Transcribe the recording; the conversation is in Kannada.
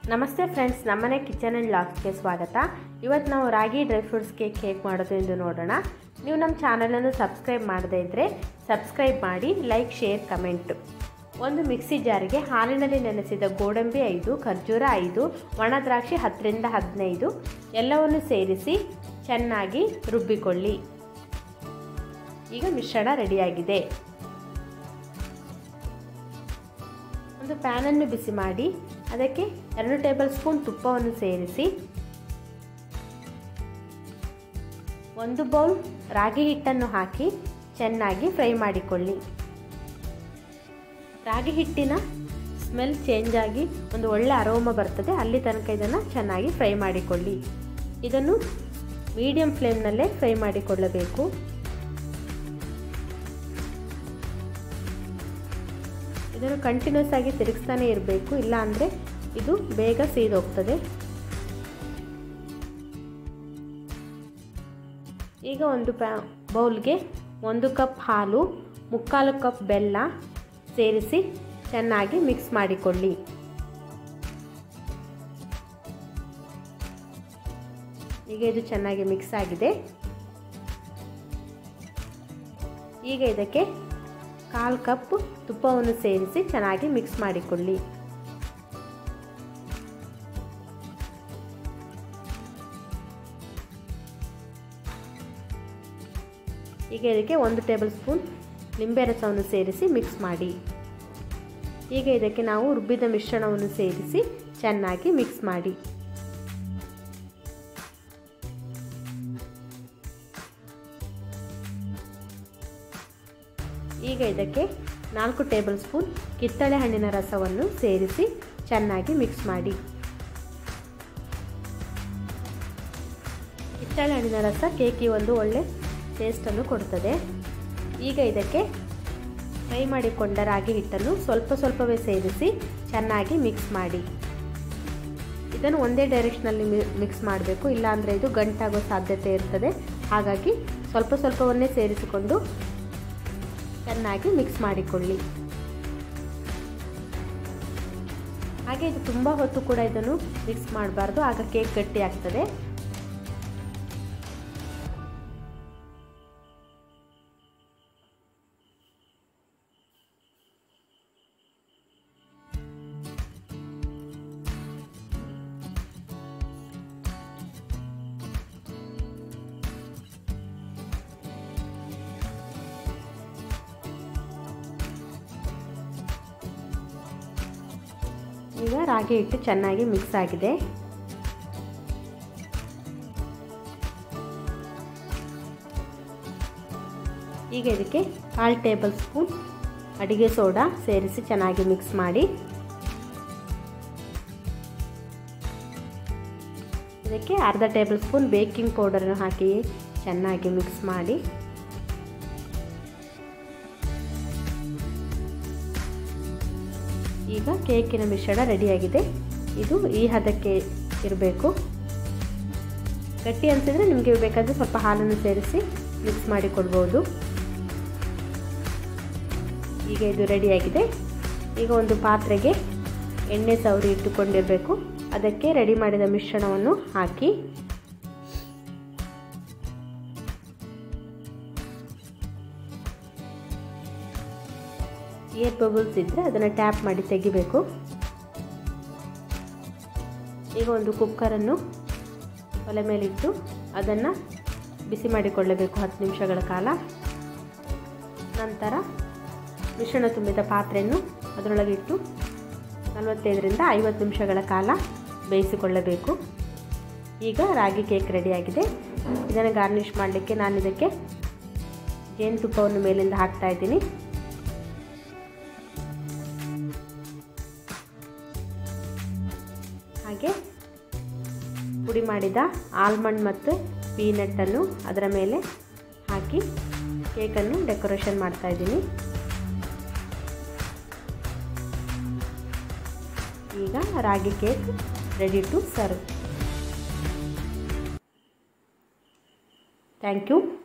ನಮಸ್ತೆ ಫ್ರೆಂಡ್ಸ್ ನಮ್ಮನೆ ಕಿಚನ್ ಆ್ಯಂಡ್ ಲಾಕ್ಸ್ಗೆ ಸ್ವಾಗತ ಇವತ್ತು ನಾವು ರಾಗಿ ಡ್ರೈ ಫ್ರೂಟ್ಸ್ ಕೇಕ್ ಹೇಗೆ ಮಾಡೋದು ಎಂದು ನೋಡೋಣ ನೀವು ನಮ್ಮ ಚಾನಲನ್ನು ಸಬ್ಸ್ಕ್ರೈಬ್ ಮಾಡದೇ ಇದ್ದರೆ ಸಬ್ಸ್ಕ್ರೈಬ್ ಮಾಡಿ ಲೈಕ್ ಶೇರ್ ಕಮೆಂಟ್ ಒಂದು ಮಿಕ್ಸಿ ಜಾರಿಗೆ ಹಾಲಿನಲ್ಲಿ ನೆನೆಸಿದ ಗೋಡಂಬಿ ಐದು ಖರ್ಜೂರ ಐದು ಒಣ ದ್ರಾಕ್ಷಿ ಹತ್ತರಿಂದ ಹದಿನೈದು ಎಲ್ಲವನ್ನು ಸೇರಿಸಿ ಚೆನ್ನಾಗಿ ರುಬ್ಬಿಕೊಳ್ಳಿ ಈಗ ಮಿಶ್ರಣ ರೆಡಿಯಾಗಿದೆ ಒಂದು ಪ್ಯಾನನ್ನು ಬಿಸಿ ಮಾಡಿ ಅದಕ್ಕೆ ಎರಡು ಟೇಬಲ್ ಸ್ಪೂನ್ ತುಪ್ಪವನ್ನು ಸೇರಿಸಿ ಒಂದು ಬೌಲ್ ರಾಗಿ ಹಿಟ್ಟನ್ನು ಹಾಕಿ ಚೆನ್ನಾಗಿ ಫ್ರೈ ಮಾಡಿಕೊಳ್ಳಿ ರಾಗಿ ಹಿಟ್ಟಿನ ಸ್ಮೆಲ್ ಚೇಂಜ್ ಆಗಿ ಒಂದು ಒಳ್ಳೆ ಅರೋಮ ಬರ್ತದೆ ಅಲ್ಲಿ ತನಕ ಇದನ್ನು ಚೆನ್ನಾಗಿ ಫ್ರೈ ಮಾಡಿಕೊಳ್ಳಿ ಇದನ್ನು ಮೀಡಿಯಂ ಫ್ಲೇಮ್ನಲ್ಲೇ ಫ್ರೈ ಮಾಡಿಕೊಳ್ಳಬೇಕು ಇದನ್ನು ಕಂಟಿನ್ಯೂಸ್ ಆಗಿ ತಿರುಗಿಸ್ತಾನೆ ಇರಬೇಕು ಇಲ್ಲ ಅಂದರೆ ಇದು ಬೇಗ ಸೀದೋಗ್ತದೆ ಈಗ ಒಂದು ಪ್ಯಾ ಬೌಲ್ಗೆ ಒಂದು ಕಪ್ ಹಾಲು ಮುಕ್ಕಾಲು ಕಪ್ ಬೆಲ್ಲ ಸೇರಿಸಿ ಚೆನ್ನಾಗಿ ಮಿಕ್ಸ್ ಮಾಡಿಕೊಳ್ಳಿ ಈಗ ಇದು ಚೆನ್ನಾಗಿ ಮಿಕ್ಸ್ ಆಗಿದೆ ಈಗ ಇದಕ್ಕೆ ಕಾಲು ಕಪ್ ತುಪ್ಪವನ್ನು ಸೇರಿಸಿ ಚೆನ್ನಾಗಿ ಮಿಕ್ಸ್ ಮಾಡಿಕೊಳ್ಳಿ ಈಗ ಇದಕ್ಕೆ ಒಂದು ಟೇಬಲ್ ಸ್ಪೂನ್ ನಿಂಬೆ ರಸವನ್ನು ಸೇರಿಸಿ ಮಿಕ್ಸ್ ಮಾಡಿ ಈಗ ಇದಕ್ಕೆ ನಾವು ರುಬ್ಬಿದ ಮಿಶ್ರಣವನ್ನು ಸೇರಿಸಿ ಚೆನ್ನಾಗಿ ಮಿಕ್ಸ್ ಮಾಡಿ ಈಗ ಇದಕ್ಕೆ ನಾಲ್ಕು ಟೇಬಲ್ ಸ್ಪೂನ್ ಕಿತ್ತಳೆ ಹಣ್ಣಿನ ರಸವನ್ನು ಸೇರಿಸಿ ಚೆನ್ನಾಗಿ ಮಿಕ್ಸ್ ಮಾಡಿ ಕಿತ್ತಳೆ ಹಣ್ಣಿನ ರಸ ಕೇಕಿ ಒಂದು ಒಳ್ಳೆ ಟೇಸ್ಟನ್ನು ಕೊಡ್ತದೆ ಈಗ ಇದಕ್ಕೆ ಫ್ರೈ ಮಾಡಿಕೊಂಡ ರಾಗಿ ಹಿಟ್ಟನ್ನು ಸ್ವಲ್ಪ ಸ್ವಲ್ಪವೇ ಸೇರಿಸಿ ಚೆನ್ನಾಗಿ ಮಿಕ್ಸ್ ಮಾಡಿ ಇದನ್ನು ಒಂದೇ ಡೈರೆಕ್ಷನಲ್ಲಿ ಮಿಕ್ಸ್ ಮಾಡಬೇಕು ಇಲ್ಲಾಂದರೆ ಇದು ಗಂಟಾಗೋ ಸಾಧ್ಯತೆ ಇರ್ತದೆ ಹಾಗಾಗಿ ಸ್ವಲ್ಪ ಸ್ವಲ್ಪವನ್ನೇ ಸೇರಿಸಿಕೊಂಡು ಚೆನ್ನಾಗಿ ಮಿಕ್ಸ್ ಮಾಡಿಕೊಳ್ಳಿ ಹಾಗೆ ಇದು ತುಂಬ ಹೊತ್ತು ಕೂಡ ಇದನ್ನು ಮಿಕ್ಸ್ ಮಾಡಬಾರ್ದು ಆಗ ಕೇಕ್ ಗಟ್ಟಿ ಆಗ್ತದೆ ಈಗ ರಾಗಿ ಹಿಟ್ಟು ಚೆನ್ನಾಗಿ ಮಿಕ್ಸ್ ಆಗಿದೆ ಈಗ ಇದಕ್ಕೆ ಕಾಲು ಟೇಬಲ್ ಸ್ಪೂನ್ ಅಡಿಗೆ ಸೋಡಾ ಸೇರಿಸಿ ಚೆನ್ನಾಗಿ ಮಿಕ್ಸ್ ಮಾಡಿ ಇದಕ್ಕೆ ಅರ್ಧ ಟೇಬಲ್ ಸ್ಪೂನ್ ಬೇಕಿಂಗ್ ಪೌಡರನ್ನು ಹಾಕಿ ಚೆನ್ನಾಗಿ ಮಿಕ್ಸ್ ಮಾಡಿ ಈಗ ಕೇಕಿನ ಮಿಶ್ರಣ ರೆಡಿಯಾಗಿದೆ ಇದು ಈ ಹದಕ್ಕೆ ಇರಬೇಕು ಗಟ್ಟಿ ಅನಿಸಿದರೆ ನಿಮಗೆ ಬೇಕಾದರೆ ಸ್ವಲ್ಪ ಹಾಲನ್ನು ಸೇರಿಸಿ ಮಿಕ್ಸ್ ಮಾಡಿಕೊಡ್ಬೋದು ಈಗ ಇದು ರೆಡಿಯಾಗಿದೆ ಈಗ ಒಂದು ಪಾತ್ರೆಗೆ ಎಣ್ಣೆ ಸವರಿ ಇಟ್ಟುಕೊಂಡಿರಬೇಕು ಅದಕ್ಕೆ ರೆಡಿ ಮಾಡಿದ ಮಿಶ್ರಣವನ್ನು ಹಾಕಿ ಏರ್ ಬಬಲ್ಸ್ ಇದ್ದರೆ ಅದನ್ನು ಟ್ಯಾಪ್ ಮಾಡಿ ತೆಗಿಬೇಕು ಈಗ ಒಂದು ಕುಕ್ಕರನ್ನು ಒಲೆ ಮೇಲಿಟ್ಟು ಅದನ್ನು ಬಿಸಿ ಮಾಡಿಕೊಳ್ಳಬೇಕು ಹತ್ತು ನಿಮಿಷಗಳ ಕಾಲ ನಂತರ ಮಿಶ್ರಣ ತುಂಬಿದ ಪಾತ್ರೆಯನ್ನು ಅದರೊಳಗಿಟ್ಟು ನಲವತ್ತೈದರಿಂದ ಐವತ್ತು ನಿಮಿಷಗಳ ಕಾಲ ಬೇಯಿಸಿಕೊಳ್ಳಬೇಕು ಈಗ ರಾಗಿ ಕೇಕ್ ರೆಡಿಯಾಗಿದೆ ಇದನ್ನು ಗಾರ್ನಿಷ್ ಮಾಡಲಿಕ್ಕೆ ನಾನು ಇದಕ್ಕೆ ಜೇನುತುಪ್ಪವನ್ನು ಮೇಲಿಂದ ಹಾಕ್ತಾ ಇದ್ದೀನಿ ಹಾಗೆ ಪುಡಿ ಮಾಡಿದ ಆಲ್ಮಂಡ್ ಮತ್ತು ಪೀನಟ್ಟನ್ನು ಅದರ ಮೇಲೆ ಹಾಕಿ ಕೇಕನ್ನು ಡೆಕೋರೇಷನ್ ಮಾಡ್ತಾ ಇದ್ದೀನಿ ಈಗ ragi cake ready to serve thank you